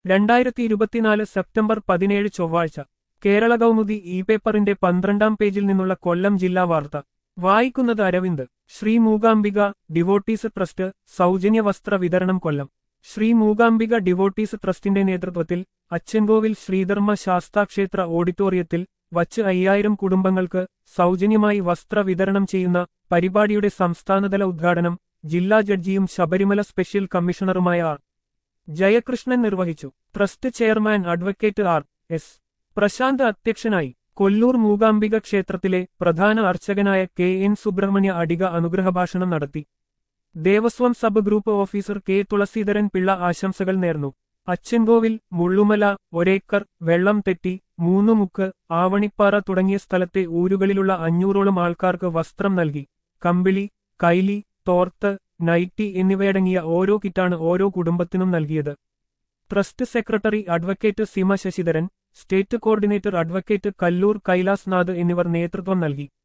രണ്ടായിരത്തി ഇരുപത്തിനാല് സെപ്റ്റംബർ പതിനേഴ് ചൊവ്വാഴ്ച കേരള കൗമുദി ഇ പേപ്പറിന്റെ പന്ത്രണ്ടാം പേജിൽ നിന്നുള്ള കൊല്ലം ജില്ലാ വാർത്ത വായിക്കുന്നത് അരവിന്ദ് ശ്രീ മൂകാംബിക ഡിവോട്ടീസ് ട്രസ്റ്റ് സൗജന്യ വസ്ത്ര വിതരണം കൊല്ലം ശ്രീ മൂകാംബിക ഡിവോട്ടീസ് ട്രസ്റ്റിന്റെ നേതൃത്വത്തിൽ അച്ചൻകോവിൽ ശ്രീധർമ്മ ശാസ്താക്ഷേത്ര ഓഡിറ്റോറിയത്തിൽ വച്ച് അയ്യായിരം കുടുംബങ്ങൾക്ക് സൗജന്യമായി വസ്ത്ര വിതരണം ചെയ്യുന്ന പരിപാടിയുടെ സംസ്ഥാനതല ഉദ്ഘാടനം ജില്ലാ ജഡ്ജിയും ശബരിമല സ്പെഷ്യൽ കമ്മീഷണറുമായ ആർ ജയകൃഷ്ണൻ നിർവഹിച്ചു trust chairman advocate R S Prashanth അധ്യക്ഷനായി കൊല്ലൂർ മൂകാംബിക ക്ഷേത്രത്തിലെ പ്രധാന അർച്ചകനായ കെ എൻ സുബ്രഹ്മണ്യ അടിക അനുഗ്രഹഭാഷണം നടത്തി Devaswom sub group officer K Thulaseedharan Pillai ആശംസകൾ നേർന്നു അച്ചൻകോവിൽ മുള്ളുമല ഒരേക്കർ വെള്ളം തെറ്റി മൂന്നുമുക്ക് ആവണിപ്പാറ തുടങ്ങിയ സ്ഥലത്തെ ഊരുകളിലുള്ള അഞ്ഞൂറോളം ആൾക്കാർക്ക് വസ്ത്രം നൽകി കമ്പിളി കൈലി തോർത്ത് നൈറ്റി എന്നിവയടങ്ങിയ ഓരോ കിറ്റാണ് ഓരോ കുടുംബത്തിനും നൽകിയത് trust secretary advocate Sima Sasidharan state coordinator advocate Kallur Kailas Nath എന്നിവർ നേതൃത്വം നൽകി